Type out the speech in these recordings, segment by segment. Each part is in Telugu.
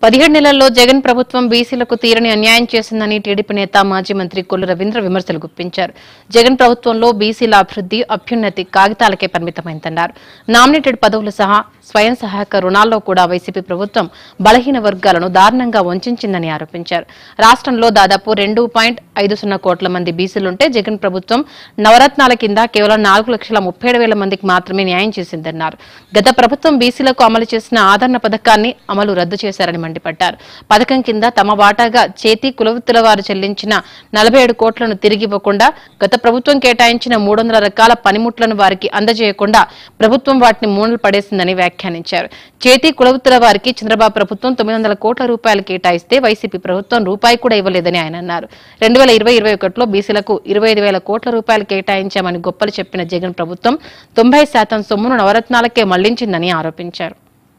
పదిహేడు నెలల్లో జగన్ ప్రభుత్వం బీసీలకు తీరని అన్యాయం చేసిందని టీడీపీ నేత మాజీ మంత్రి కొల్లు రవీంద్ర విమర్శలు గుప్పించారు జగన్ ప్రభుత్వంలో బీసీల అభివృద్ధి అభ్యున్నతి కాగితాలకే పరిమితమైందన్నారు నామినేటెడ్ పదవులు సహా స్వయం సహాయక రుణాల్లో కూడా వైసీపీ ప్రభుత్వం బలహీన వర్గాలను దారుణంగా వంచిందని ఆరోపించారు రాష్ట్రంలో దాదాపు రెండు పాయింట్ ఐదు సున్నా కోట్ల మంది బీసీలుంటే జగన్ ప్రభుత్వం నవరత్నాల కింద కేవలం నాలుగు లక్షల ముప్పై ఏడు వేల మందికి మాత్రమే న్యాయం చేసిందన్నారు గత ప్రభుత్వం బీసీలకు అమలు చేసిన ఆదరణ పథకాన్ని అమలు రద్దు చేశారని మండిపడ్డారు పథకం కింద తమ వాటాగా చేతి కులవృత్తుల వారు చెల్లించిన నలభై ఏడు కోట్లను తిరిగి ఇవ్వకుండా గత ప్రభుత్వం కేటాయించిన మూడు వందల రకాల పనిముట్లను వారికి అందజేయకుండా ప్రభుత్వం వాటిని మూలలు పడేసిందని వ్యాఖ్యానించారు చేతి కులవృత్తుల వారికి చంద్రబాబు ప్రభుత్వం తొమ్మిది వందల కోట్ల రూపాయలు కేటాయిస్తే వైసీపీ ప్రభుత్వం రూపాయి కూడా ఇవ్వలేదని ఆయన అన్నారు రెండు వేల ఇరవై ఇరవై ఒకటిలో బీసీలకు ఇరవై ఐదు వేల కోట్ల రూపాయలు కేటాయించామని గొప్పలు చెప్పిన జగన్ ప్రభుత్వం తొంభై శాతం సొమ్మును నవరత్నాలకే మళ్లించిందని ఆరోపించారు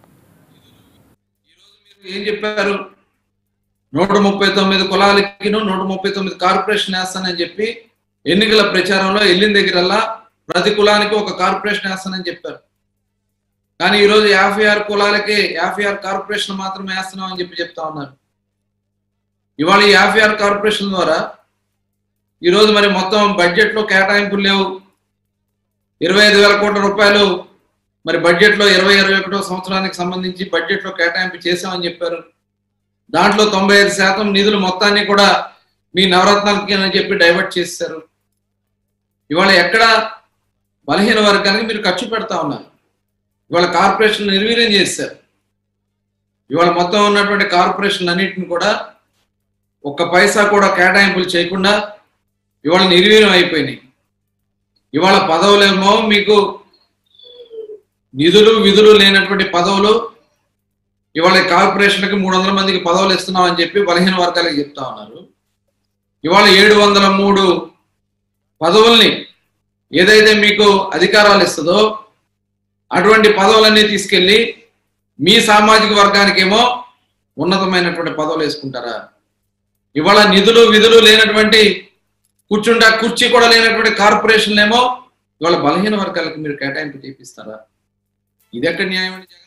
ఏం చెప్పారు నూట ముప్పై తొమ్మిది కులాలకి నూట ముప్పై తొమ్మిది కార్పొరేషన్ వేస్తానని చెప్పి ఎన్నికల ప్రచారంలో వెళ్ళిన దగ్గరల్లా ప్రతి కులానికి ఒక కార్పొరేషన్ వేస్తానని చెప్పారు కానీ ఈరోజు యాభై ఆరు కులాలకి యాభై ఆరు కార్పొరేషన్ మాత్రమే వేస్తున్నాం అని చెప్పి చెప్తా ఉన్నారు ఇవాళ ఈ యాభై ఆరు కార్పొరేషన్ ద్వారా ఈరోజు మరి మొత్తం బడ్జెట్లో కేటాయింపులు లేవు ఇరవై ఐదు వేల కోట్ల రూపాయలు మరి బడ్జెట్లో ఇరవై ఇరవై ఒకటో సంవత్సరానికి సంబంధించి బడ్జెట్లో కేటాయింపు చేశామని చెప్పారు దాంట్లో తొంభై ఐదు శాతం నిధులు మొత్తాన్ని కూడా మీ నవరత్నాలకి అని చెప్పి డైవర్ట్ చేశారు ఇవాళ ఎక్కడ బలహీన వర్గానికి మీరు ఖర్చు పెడతా ఉన్నారు ఇవాళ కార్పొరేషన్ నిర్వీర్యం చేశారు ఇవాళ మొత్తం ఉన్నటువంటి కార్పొరేషన్ అన్నింటిని కూడా ఒక్క పైసా కూడా కేటాయింపులు చేయకుండా ఇవాళ నిర్వీర్యం అయిపోయినాయి ఇవాళ పదవులేమో మీకు నిధులు విధులు లేనటువంటి పదవులు ఇవాళ కార్పొరేషన్కి మూడు వందల మందికి పదవులు ఇస్తున్నాం అని చెప్పి బలహీన వర్గాలకు చెప్తా ఉన్నారు ఇవాళ ఏడు వందల మూడు పదవుల్ని ఏదైతే మీకు అధికారాలు ఇస్తుందో అటువంటి పదవులన్నీ తీసుకెళ్ళి మీ సామాజిక వర్గానికేమో ఉన్నతమైనటువంటి పదవులు వేసుకుంటారా ఇవాళ నిధులు విధులు లేనటువంటి కూర్చుంటా కుర్చీ కూడా లేనటువంటి కార్పొరేషన్లేమో ఇవాళ బలహీన వర్గాలకు మీరు కేటాయింపు చేపిస్తారా ఇది ఎక్కడ న్యాయం అండి